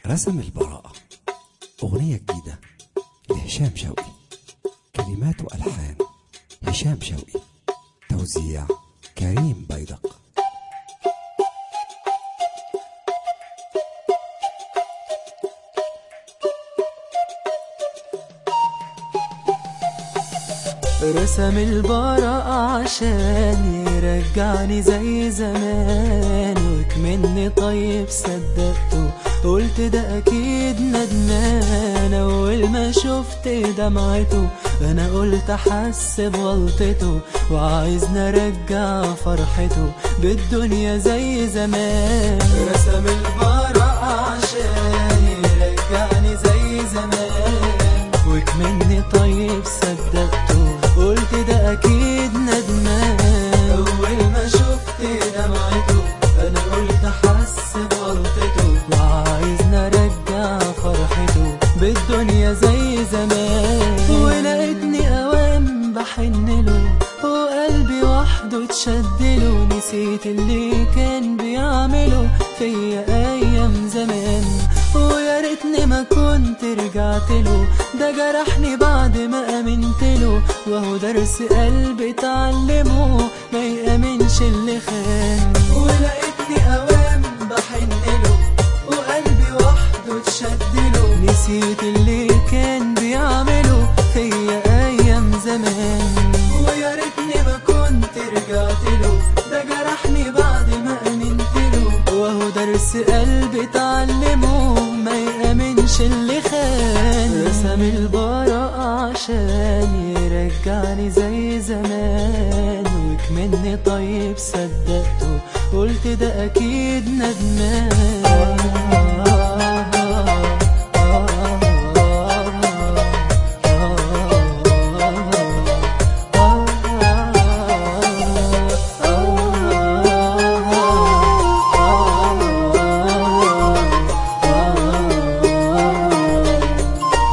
رسم البراءة أغنية جديدة لهشام شوقي كلمات وألحان هشام شوقي توزيع كريم بيدق رسم البراءة عشان يرجعني زي زمان وكمني طيب صدقته قلت ده أكيد ندمان أول ما شفت دمعته أنا قلت أحس بغلطته وعايز نرجع فرحته بالدنيا زي زمان رسم البراءة عشان يرجعني زي زمان وكمني طيب صدقته قلت ده اكيد ندمان اول ما شفت دمعته انا قلت احس بغلطته وعايز نرجع فرحته بالدنيا زي زمان ولقيتني اوام بحن له وقلبي وحده اتشدله نسيت اللي كان بيعمله فيا ايام زمان ويا ريتني ما كنت رجعت له ده جرحني بعد ما امنت له وهو درس قلبي اتعلمه ما يامنش اللي خان ولقيتني اوام بحن له وقلبي وحده اتشدله نسيت اللي كان بيعمله فيا ايام زمان ويا ريتني ما كنت رجعت له ده جرحني بعد ما امنت له وهو درس قلبي اتعلمه ما يامنش اللي خان رسم البراءة عشان يرجعني زي زمان وكمني طيب صدقته قلت ده اكيد ندمان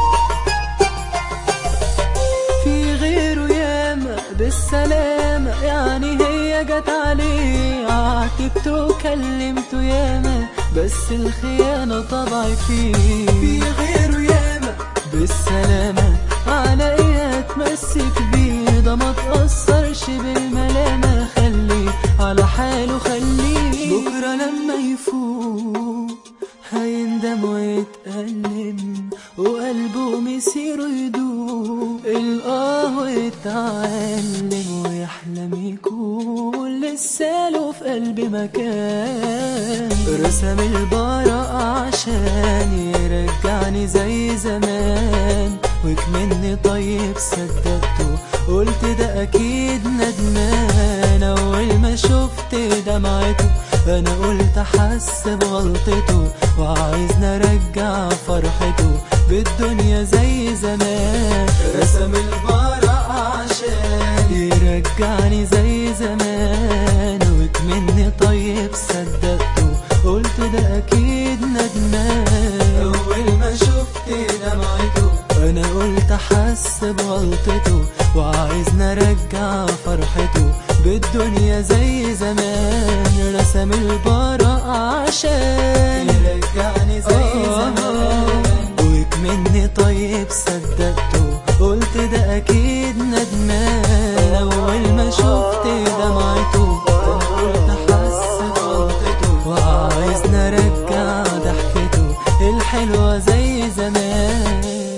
في غيره ياما بالسلامة يعني هي جت عليه عاتبته وكلمته ياما بس الخيانة طبعي فيه في غيره ياما بالسلامة على ايه اتمسك بيه ده ما تأثرش بالملامة خليه على حاله خليه بكرة لما يفوق هيندم ويتألم وقلبه مسيره يدوب الآه ويتعلم ويحلم يكون لساله في قلبي مكان رسم البراءة عشان يرجعني زي زمان وكمني طيب صدقته قلت ده أكيد ندمان أول ما شفت دمعته أنا قلت أحس بغلطته وعايز نرجع فرحته بالدنيا زي زمان رسم البراءة عشان يرجعني زي زمان وكمني طيب صدقته قلت ده أكيد ندمان أول ما شفت دمعته أنا قلت أحس بغلطته وعايز نرجع فرحته بالدنيا زي زمان رسم البراءة عشان يرجعني زي زمان وكمني طيب صدقته قلت ده أكيد ندمان أول ما شفت دمعته أنا قلت أحس بغلطته وعايز نرجع ضحكته الحلوة زي زمان